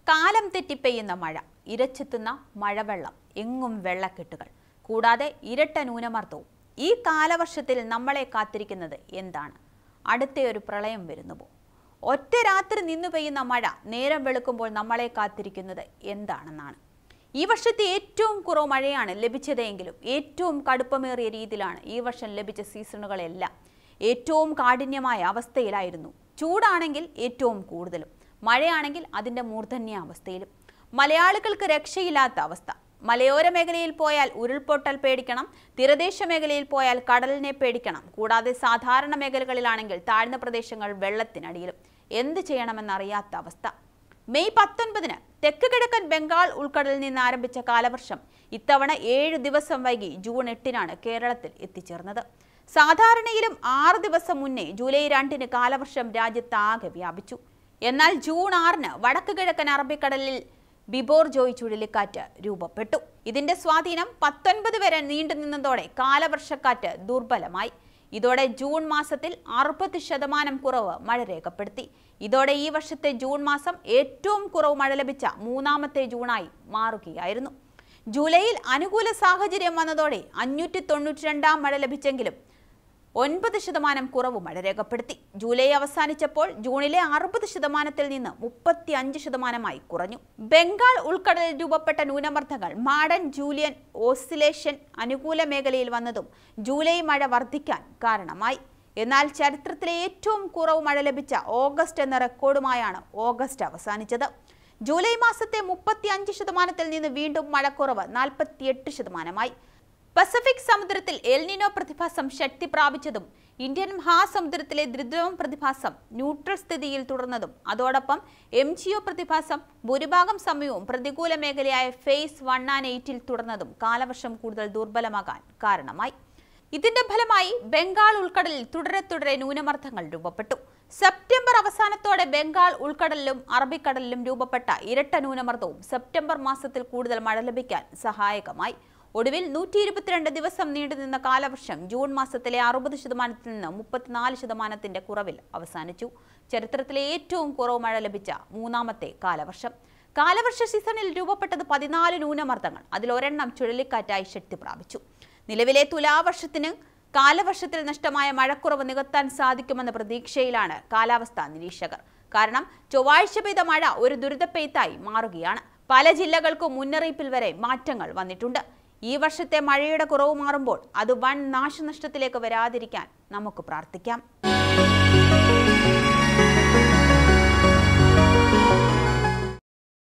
കാലം തെറ്റിപ്പെയ്യുന്ന മഴ ഇരച്ചെത്തുന്ന മഴവെള്ളം എങ്ങും വെള്ളക്കെട്ടുകൾ കൂടാതെ ഇരട്ട ന്യൂനമർദ്ദവും ഈ കാലവർഷത്തിൽ നമ്മളെ കാത്തിരിക്കുന്നത് എന്താണ് അടുത്തയൊരു പ്രളയം വരുന്നുവോ ഒറ്റ രാത്രി നിന്നു പെയ്യുന്ന മഴ നേരം വെളുക്കുമ്പോൾ നമ്മളെ കാത്തിരിക്കുന്നത് എന്താണെന്നാണ് ഈ വർഷത്തെ ഏറ്റവും കുറവ് മഴയാണ് ലഭിച്ചതെങ്കിലും ഏറ്റവും കടുപ്പമേറിയ രീതിയിലാണ് ഈ വർഷം ലഭിച്ച സീസണുകളെല്ലാം ഏറ്റവും കാഠിന്യമായ അവസ്ഥയിലായിരുന്നു ചൂടാണെങ്കിൽ ഏറ്റവും കൂടുതലും മഴയാണെങ്കിൽ അതിൻ്റെ മൂർധന്യ അവസ്ഥയിലും മലയാളികൾക്ക് രക്ഷയില്ലാത്ത അവസ്ഥ മലയോര മേഖലയിൽ പോയാൽ ഉരുൾപൊട്ടൽ പേടിക്കണം തീരദേശ മേഖലയിൽ പോയാൽ കടലിനെ പേടിക്കണം കൂടാതെ സാധാരണ മേഖലകളിലാണെങ്കിൽ താഴ്ന്ന പ്രദേശങ്ങൾ വെള്ളത്തിനടിയിലും എന്ത് ചെയ്യണമെന്നറിയാത്ത അവസ്ഥ മെയ് പത്തൊൻപതിന് തെക്ക് കിഴക്കൻ ബംഗാൾ ഉൾക്കടലിൽ നിന്ന് ആരംഭിച്ച കാലവർഷം ഇത്തവണ ഏഴ് ദിവസം വൈകി ജൂൺ എട്ടിനാണ് കേരളത്തിൽ എത്തിച്ചേർന്നത് സാധാരണയിലും ആറ് ദിവസം മുന്നേ ജൂലൈ രണ്ടിന് കാലവർഷം രാജ്യത്താകെ വ്യാപിച്ചു എന്നാൽ ജൂൺ ആറിന് വടക്ക് കിഴക്കൻ അറബിക്കടലിൽ ബിബോർ ജോയ് ചുഴലിക്കാറ്റ് രൂപപ്പെട്ടു ഇതിന്റെ സ്വാധീനം പത്തൊൻപത് വരെ നീണ്ടുനിന്നതോടെ കാലവർഷക്കാറ്റ് ദുർബലമായി ഇതോടെ ജൂൺ മാസത്തിൽ അറുപത് ശതമാനം കുറവ് മഴ രേഖപ്പെടുത്തി ഇതോടെ ഈ വർഷത്തെ ജൂൺ മാസം ഏറ്റവും കുറവ് മഴ ലഭിച്ച മൂന്നാമത്തെ ജൂണായി മാറുകയായിരുന്നു ജൂലൈയിൽ അനുകൂല സാഹചര്യം വന്നതോടെ അഞ്ഞൂറ്റി തൊണ്ണൂറ്റി രണ്ടാം മഴ ലഭിച്ചെങ്കിലും ഒൻപത് ശതമാനം കുറവ് മഴ രേഖപ്പെടുത്തി ജൂലൈ അവസാനിച്ചപ്പോൾ ജൂണിലെ അറുപത് ശതമാനത്തിൽ നിന്ന് മുപ്പത്തി അഞ്ച് ശതമാനമായി കുറഞ്ഞു ബംഗാൾ ഉൾക്കടലിൽ രൂപപ്പെട്ട ന്യൂനമർദ്ദങ്ങൾ മാഡൻ ജൂലിയൻ ഓസിലേഷൻ അനുകൂല മേഖലയിൽ വന്നതും ജൂലൈ മഴ വർദ്ധിക്കാൻ കാരണമായി എന്നാൽ ചരിത്രത്തിലെ ഏറ്റവും കുറവ് മഴ ലഭിച്ച ഓഗസ്റ്റ് എന്ന റെക്കോർഡുമായാണ് ഓഗസ്റ്റ് അവസാനിച്ചത് ജൂലൈ മാസത്തെ മുപ്പത്തി അഞ്ച് ശതമാനത്തിൽ നിന്ന് വീണ്ടും മഴക്കുറവ് നാൽപ്പത്തിയെട്ട് ശതമാനമായി പസഫിക് സമുദ്രത്തിൽ എൽനിനോ പ്രതിഭാസം ശക്തി പ്രാപിച്ചതും ഇന്ത്യൻ മഹാസമുദ്രത്തിലെ ദ്രുതം പ്രതിഭാസം ന്യൂട്രൽ സ്ഥിതിയിൽ തുടർന്നതും അതോടൊപ്പം എം ജിഒ പ്രതിഭാസം ഭൂരിഭാഗം സമയവും പ്രതികൂല മേഖലയായ ഫേസ് വൺ ആൻഡ് എയ്റ്റിൽ തുടർന്നതും കാലവർഷം കൂടുതൽ ദുർബലമാകാൻ കാരണമായി ഇതിന്റെ ഫലമായി ബംഗാൾ ഉൾക്കടലിൽ തുടരെ തുടരെ ന്യൂനമർദ്ദങ്ങൾ രൂപപ്പെട്ടു സെപ്റ്റംബർ അവസാനത്തോടെ ബംഗാൾ ഉൾക്കടലിലും അറബിക്കടലിലും രൂപപ്പെട്ട ഇരട്ട ന്യൂനമർദ്ദവും സെപ്റ്റംബർ മാസത്തിൽ കൂടുതൽ മഴ ലഭിക്കാൻ സഹായകമായി ഒടുവിൽ നൂറ്റി ഇരുപത്തിരണ്ട് ദിവസം നീണ്ടുനിന്ന കാലവർഷം ജൂൺ മാസത്തിലെ അറുപത് ശതമാനത്തിൽ നിന്ന് മുപ്പത്തിനാല് ശതമാനത്തിന്റെ കുറവിൽ അവസാനിച്ചു ചരിത്രത്തിലെ ഏറ്റവും കുറവ് മഴ ലഭിച്ച മൂന്നാമത്തെ കാലവർഷം കാലവർഷ സീസണിൽ രൂപപ്പെട്ടത് പതിനാല് ന്യൂനമർദ്ദങ്ങൾ അതിൽ ഒരെണ്ണം ചുഴലിക്കാറ്റായി ശക്തി പ്രാപിച്ചു നിലവിലെ തുലാവർഷത്തിന് കാലവർഷത്തിൽ നഷ്ടമായ മഴക്കുറവ് നികത്താൻ സാധിക്കുമെന്ന പ്രതീക്ഷയിലാണ് കാലാവസ്ഥാ നിരീക്ഷകർ കാരണം ചൊവ്വാഴ്ച പെയ്ത മഴ ഒരു ദുരിതപ്പെയ്ത്തായി മാറുകയാണ് പല ജില്ലകൾക്കും മുന്നറിയിപ്പിൽ വരെ മാറ്റങ്ങൾ വന്നിട്ടുണ്ട് ഈ വർഷത്തെ മഴയുടെ കുറവ് മാറുമ്പോൾ അത് വൻ നാശനഷ്ടത്തിലേക്ക് വരാതിരിക്കാൻ നമുക്ക് പ്രാർത്ഥിക്കാം